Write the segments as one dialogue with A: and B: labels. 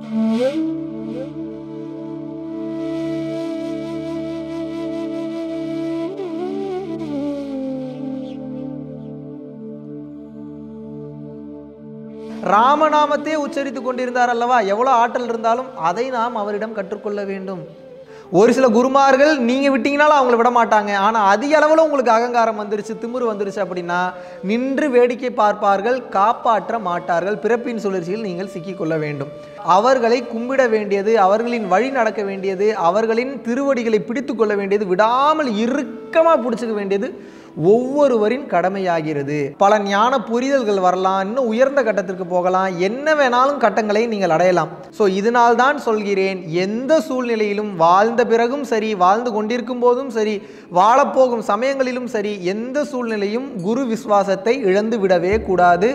A: ராமநாமத்தையே உச்சரித்து கொண்டிருந்தார் அல்லவா எவ்வளோ ஆற்றல் இருந்தாலும் அதை நாம் அவரிடம் கற்றுக்கொள்ள வேண்டும் ஒரு சில குருமார்கள் நீங்கள் விட்டீங்கனாலும் அவங்கள விட மாட்டாங்க ஆனால் அதிக அளவில் உங்களுக்கு அகங்காரம் வந்துருச்சு திமிரு வந்துருச்சு அப்படின்னா நின்று வேடிக்கை பார்ப்பார்கள் காப்பாற்ற மாட்டார்கள் பிறப்பின் சுழற்சியில் நீங்கள் சிக்கிக்கொள்ள வேண்டும் அவர்களை கும்பிட வேண்டியது அவர்களின் வழி நடக்க வேண்டியது அவர்களின் திருவடிகளை பிடித்து கொள்ள வேண்டியது விடாமல் இறுக்கமாக பிடிச்சிக்க வேண்டியது ஒவ்வொருவரின் கடமையாகிறது பல ஞான புரிதல்கள் வரலாம் இன்னும் உயர்ந்த கட்டத்திற்கு போகலாம் என்ன வேணாலும் கட்டங்களை நீங்கள் அடையலாம் ஸோ இதனால் தான் சொல்கிறேன் எந்த சூழ்நிலையிலும் வாழ்ந்த பிறகும் சரி வாழ்ந்து கொண்டிருக்கும் போதும் சரி வாழப்போகும் சமயங்களிலும் சரி எந்த சூழ்நிலையும் குரு விசுவாசத்தை இழந்து விடவே கூடாது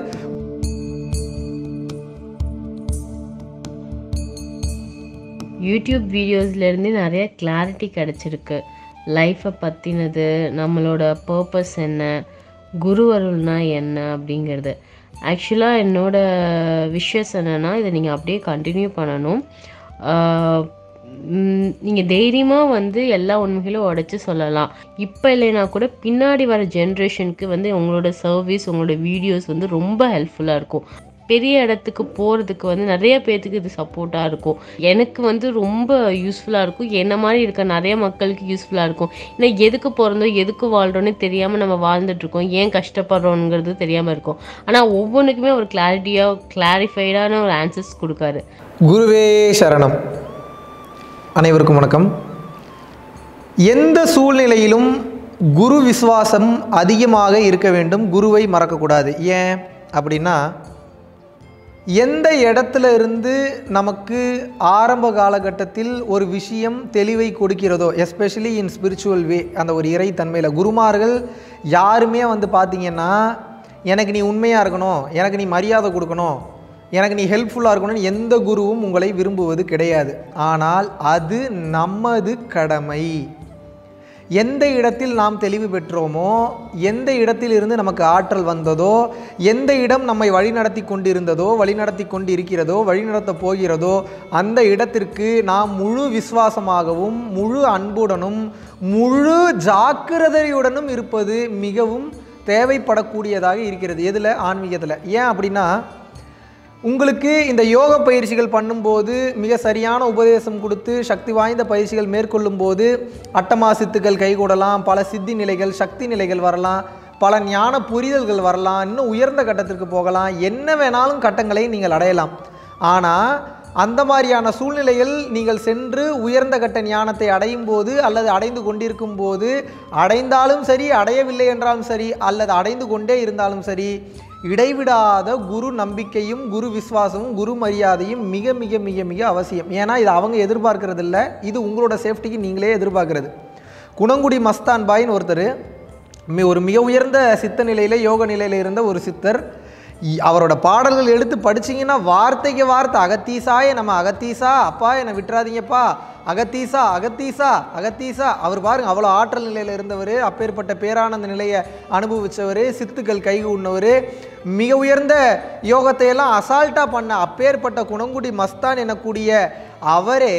B: யூடியூப் வீடியோஸ்லேருந்து நிறைய கிளாரிட்டி கிடச்சிருக்கு லைஃப்பை பற்றினது நம்மளோட பர்பஸ் என்ன குருவருள்னா என்ன அப்படிங்கிறது ஆக்சுவலாக என்னோட விஷஸ் என்னென்னா இதை நீங்கள் அப்படியே கண்டினியூ பண்ணணும் நீங்கள் தைரியமாக வந்து எல்லா உண்மைகளும் உடச்சி சொல்லலாம் இப்போ இல்லைனா கூட பின்னாடி வர ஜென்ரேஷனுக்கு வந்து உங்களோட சர்வீஸ் உங்களோட வீடியோஸ் வந்து ரொம்ப ஹெல்ப்ஃபுல்லாக இருக்கும் பெரிய இடத்துக்கு போகிறதுக்கு வந்து நிறைய பேர்த்துக்கு இது சப்போர்ட்டாக இருக்கும் எனக்கு வந்து ரொம்ப யூஸ்ஃபுல்லாக இருக்கும் என்ன மாதிரி இருக்க நிறைய மக்களுக்கு யூஸ்ஃபுல்லாக இருக்கும் ஏன்னா எதுக்கு பிறந்தோம் எதுக்கு வாழ்கிறோன்னு தெரியாமல் நம்ம வாழ்ந்துட்டுருக்கோம் ஏன் கஷ்டப்படுறோங்கிறது தெரியாமல் இருக்கும் ஆனால் ஒவ்வொன்றுக்குமே ஒரு கிளாரிட்டியாக கிளாரிஃபைடான ஒரு ஆன்சர்ஸ் கொடுக்காரு
A: குருவே சரணம் அனைவருக்கும் வணக்கம் எந்த சூழ்நிலையிலும் குரு விசுவாசம் அதிகமாக இருக்க வேண்டும் குருவை மறக்கக்கூடாது ஏன் அப்படின்னா எந்த இடத்துல இருந்து நமக்கு ஆரம்ப காலகட்டத்தில் ஒரு விஷயம் தெளிவை கொடுக்கிறதோ எஸ்பெஷலி இன் ஸ்பிரிச்சுவல் வே அந்த ஒரு இறை தன்மையில் குருமார்கள் யாருமே வந்து பார்த்தீங்கன்னா எனக்கு நீ உண்மையாக இருக்கணும் எனக்கு நீ மரியாதை கொடுக்கணும் எனக்கு நீ ஹெல்ப்ஃபுல்லாக இருக்கணும்னு எந்த குருவும் உங்களை விரும்புவது கிடையாது ஆனால் அது நமது கடமை எந்த இடத்தில் நாம் தெளிவு பெற்றோமோ எந்த இடத்தில் இருந்து நமக்கு ஆற்றல் வந்ததோ எந்த இடம் நம்மை வழிநடத்தி கொண்டிருந்ததோ வழிநடத்தி கொண்டு இருக்கிறதோ வழிநடத்த போகிறதோ அந்த இடத்திற்கு நாம் முழு விசுவாசமாகவும் முழு அன்புடனும் முழு ஜாக்கிரதையுடனும் இருப்பது மிகவும் தேவைப்படக்கூடியதாக இருக்கிறது எதில் ஆன்மீகத்தில் ஏன் அப்படின்னா உங்களுக்கு இந்த யோக பயிற்சிகள் பண்ணும்போது மிக சரியான உபதேசம் கொடுத்து சக்தி வாய்ந்த பயிற்சிகள் மேற்கொள்ளும் போது அட்டமா சித்துக்கள் கைகூடலாம் பல சித்தி நிலைகள் சக்தி நிலைகள் வரலாம் பல ஞான புரிதல்கள் வரலாம் இன்னும் உயர்ந்த கட்டத்திற்கு போகலாம் என்ன வேணாலும் கட்டங்களை நீங்கள் அடையலாம் ஆனால் அந்த மாதிரியான சூழ்நிலைகள் நீங்கள் சென்று உயர்ந்த கட்ட ஞானத்தை அடையும் போது அல்லது அடைந்து கொண்டிருக்கும் போது அடைந்தாலும் சரி அடையவில்லை என்றாலும் சரி அல்லது அடைந்து கொண்டே இருந்தாலும் சரி இடைவிடாத குரு நம்பிக்கையும் குரு விசுவாசமும் குரு மரியாதையும் மிக மிக மிக மிக அவசியம் ஏன்னா இது அவங்க எதிர்பார்க்கறது இல்லை இது உங்களோட சேஃப்டிக்கு நீங்களே எதிர்பார்க்கறது குணங்குடி மஸ்தான் பாயின்னு ஒருத்தர் மி ஒரு மிக உயர்ந்த சித்த நிலையில் யோக நிலையில் இருந்த ஒரு சித்தர் இ- அவரோட பாடல்கள் எடுத்து படிச்சீங்கன்னா வார்த்தைக்கு வார்த்தை அகத்தீசாய நம்ம அகத்தீசா அப்பா என்னை விட்டுறாதீங்கப்பா அகத்தீசா அகத்தீசா அகத்தீசா அவர் பாருங்க அவ்வளோ ஆற்றல் நிலையில் இருந்தவர் அப்பேற்பட்ட பேரானந்த நிலையை அனுபவிச்சவர் சித்துக்கள் கை உண்ணவர் மிக உயர்ந்த யோகத்தை எல்லாம் அசால்ட்டாக பண்ண அப்பேற்பட்ட குணங்குடி மஸ்தான் எனக்கூடிய அவரே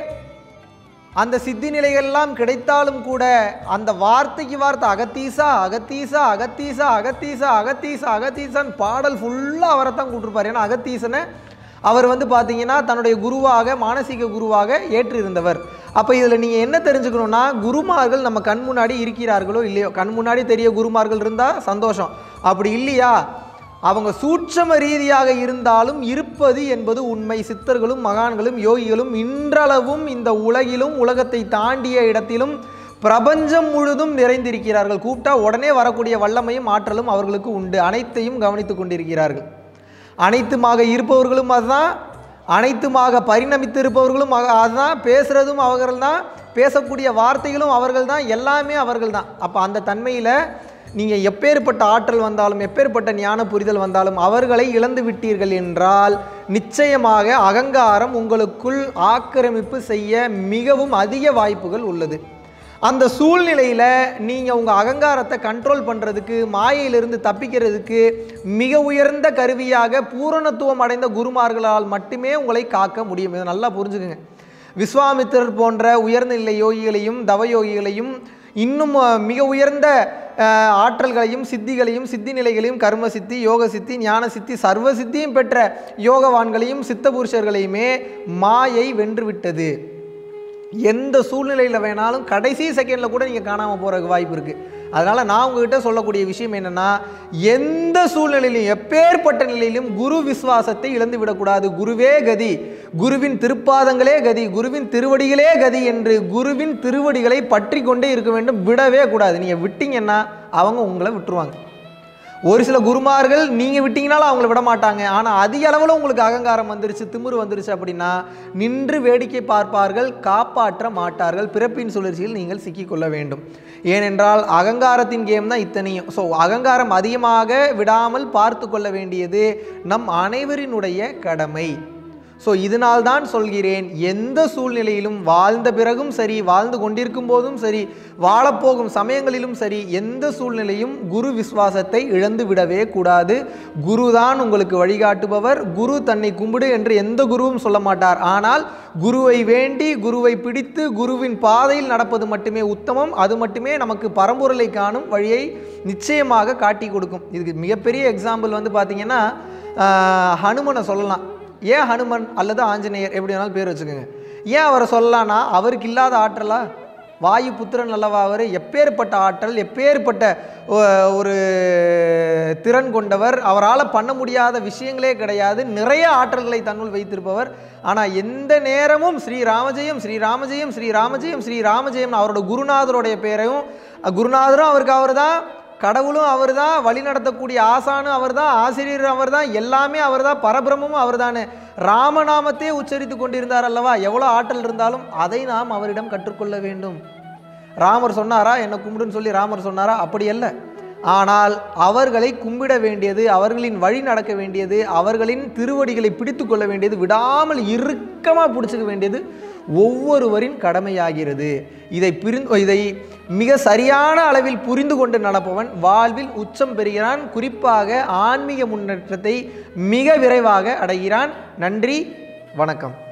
A: அந்த சித்தி நிலைகள்லாம் கிடைத்தாலும் கூட அந்த வார்த்தைக்கு வார்த்தை அகத்தீசா அகத்தீசா அகத்தீசா அகத்தீசா அகத்தீசா அகத்தீசான்னு பாடல் ஃபுல்லாக அவரை தான் கூட்டிருப்பார் ஏன்னா அகத்தீசனை அவர் வந்து பார்த்தீங்கன்னா தன்னுடைய குருவாக மானசீக குருவாக ஏற்றிருந்தவர் அப்போ இதில் நீங்கள் என்ன தெரிஞ்சுக்கணும்னா குருமார்கள் நம்ம கண் முன்னாடி இருக்கிறார்களோ இல்லையோ கண் முன்னாடி தெரிய குருமார்கள் இருந்தால் சந்தோஷம் அப்படி இல்லையா அவங்க சூட்சம ரீதியாக இருந்தாலும் இருப்பது என்பது உண்மை சித்தர்களும் மகான்களும் யோகிகளும் இன்றளவும் இந்த உலகிலும் உலகத்தை தாண்டிய இடத்திலும் பிரபஞ்சம் முழுதும் நிறைந்திருக்கிறார்கள் கூப்பிட்டா உடனே வரக்கூடிய வல்லமையும் ஆற்றலும் அவர்களுக்கு உண்டு அனைத்தையும் கவனித்து கொண்டிருக்கிறார்கள் அனைத்துமாக இருப்பவர்களும் அதுதான் அனைத்துமாக பரிணமித்து இருப்பவர்களும் அக- அதுதான் பேசுகிறதும் அவர்கள் தான் பேசக்கூடிய வார்த்தைகளும் அவர்கள் தான் எல்லாமே அவர்கள் தான் அப்போ அந்த தன்மையில் நீங்கள் எப்பேற்பட்ட ஆற்றல் வந்தாலும் எப்பேற்பட்ட ஞான புரிதல் வந்தாலும் அவர்களை இழந்து விட்டீர்கள் என்றால் நிச்சயமாக அகங்காரம் உங்களுக்குள் ஆக்கிரமிப்பு செய்ய மிகவும் அதிக வாய்ப்புகள் உள்ளது அந்த சூழ்நிலையில் நீங்கள் உங்கள் அகங்காரத்தை கண்ட்ரோல் பண்ணுறதுக்கு மாயையிலிருந்து தப்பிக்கிறதுக்கு மிக உயர்ந்த கருவியாக பூரணத்துவம் அடைந்த குருமார்களால் மட்டுமே உங்களை காக்க முடியும் இதை நல்லா புரிஞ்சுக்குங்க விஸ்வாமித்திரர் போன்ற உயர்ந்த நிலை யோகிகளையும் தவயோகிகளையும் இன்னும் அஹ், மிக உயர்ந்த அஹ், ஆற்றல்களையும் சித்திகளையும் சித்தி நிலைகளையும் கர்ம சித்தி யோக சித்தி ஞான சித்தி சர்வ சித்தியும் பெற்ற யோகவான்களையும் சித்த புருஷர்களையுமே மாயை வென்றுவிட்டது எந்த சூழ்நிலையில் வேணாலும் கடைசி செகண்டில் கூட நீங்கள் காணாமல் போகிறதுக்கு வாய்ப்பு இருக்குது அதனால் நான் உங்ககிட்ட சொல்லக்கூடிய விஷயம் என்னென்னா எந்த சூழ்நிலையிலும் எப்பேற்பட்ட நிலையிலும் குரு விசுவாசத்தை இழந்து விடக்கூடாது குருவே கதி குருவின் திருப்பாதங்களே கதி குருவின் திருவடிகளே கதி என்று குருவின் திருவடிகளை பற்றி கொண்டே இருக்க வேண்டும் விடவே கூடாது நீங்கள் விட்டீங்கன்னா அவங்க உங்களை விட்டுருவாங்க ஒரு சில குருமார்கள் நீங்கள் விட்டீங்கனாலும் அவங்கள விட மாட்டாங்க ஆனால் அதிக அளவில் உங்களுக்கு அகங்காரம் வந்துருச்சு திமிரு வந்துருச்சு அப்படின்னா நின்று வேடிக்கை பார்ப்பார்கள் காப்பாற்ற மாட்டார்கள் பிறப்பின் சுழற்சியில் நீங்கள் சிக்கிக்கொள்ள வேண்டும் ஏனென்றால் அகங்காரத்தின் கேம் தான் இத்தனையும் ஸோ அகங்காரம் அதிகமாக விடாமல் பார்த்து கொள்ள வேண்டியது நம் அனைவரினுடைய கடமை ஸோ இதனால் தான் சொல்கிறேன் எந்த சூழ்நிலையிலும் வாழ்ந்த பிறகும் சரி வாழ்ந்து கொண்டிருக்கும் போதும் சரி வாழப்போகும் சமயங்களிலும் சரி எந்த சூழ்நிலையும் குரு விசுவாசத்தை இழந்து விடவே கூடாது குரு தான் உங்களுக்கு வழிகாட்டுபவர் குரு தன்னை கும்பிடு என்று எந்த குருவும் சொல்ல மாட்டார் ஆனால் குருவை வேண்டி குருவை பிடித்து குருவின் பாதையில் நடப்பது மட்டுமே உத்தமம் அது மட்டுமே நமக்கு பரம்பொருளை காணும் வழியை நிச்சயமாக காட்டி கொடுக்கும் இதுக்கு மிகப்பெரிய எக்ஸாம்பிள் வந்து பார்த்தீங்கன்னா ஆஹ், ஹனுமனை சொல்லலாம் ஏன் ஹனுமன் அல்லது ஆஞ்சநேயர் எப்படி வேணாலும் பேர் வச்சுக்கோங்க ஏன் அவரை சொல்லலாம்னா அவருக்கு இல்லாத ஆற்றலா வாயு புத்திரன் அல்லவா அவர் எப்பேற்பட்ட ஆற்றல் எப்பேற்பட்ட ஒ- ஒரு திறன் கொண்டவர் அவரால் பண்ண முடியாத விஷயங்களே கிடையாது நிறைய ஆற்றல்களை தன்னுள் வைத்திருப்பவர் ஆனால் எந்த நேரமும் ஸ்ரீ ராமஜெயம் ஸ்ரீ ராமஜெயம் ஸ்ரீ ராமஜெயம் ஸ்ரீ ராமஜெயம் அவரோட குருநாதருடைய பேரையும் அஹ், குருநாதரும் அவருக்கு அவர் தான் கடவுளும் அவர் தான் வழி நடத்தக்கூடிய ஆசானும் அவர் தான் ஆசிரியர் அவர் தான் எல்லாமே அவர் தான் பரபிரமும் அவர் தானே ராமநாமத்தையே உச்சரித்து கொண்டிருந்தார் அல்லவா எவ்வளோ ஆற்றல் இருந்தாலும் அதை நாம் அவரிடம் கற்றுக்கொள்ள வேண்டும் ராமர் சொன்னாரா என்னை கும்பிடுன்னு சொல்லி ராமர் சொன்னாரா அப்படி அல்ல ஆனால் அவர்களை கும்பிட வேண்டியது அவர்களின் வழி நடக்க வேண்டியது அவர்களின் திருவடிகளை பிடித்து கொள்ள வேண்டியது விடாமல் இறுக்கமாக பிடிச்சிக்க வேண்டியது ஒவ்வொருவரின் கடமையாகிறது இதை பிரிந்து இதை மிக சரியான அளவில் புரிந்து கொண்டு நடப்பவன் வாழ்வில் உச்சம் பெறுகிறான் குறிப்பாக ஆன்மீக முன்னேற்றத்தை மிக விரைவாக அடைகிறான் நன்றி வணக்கம்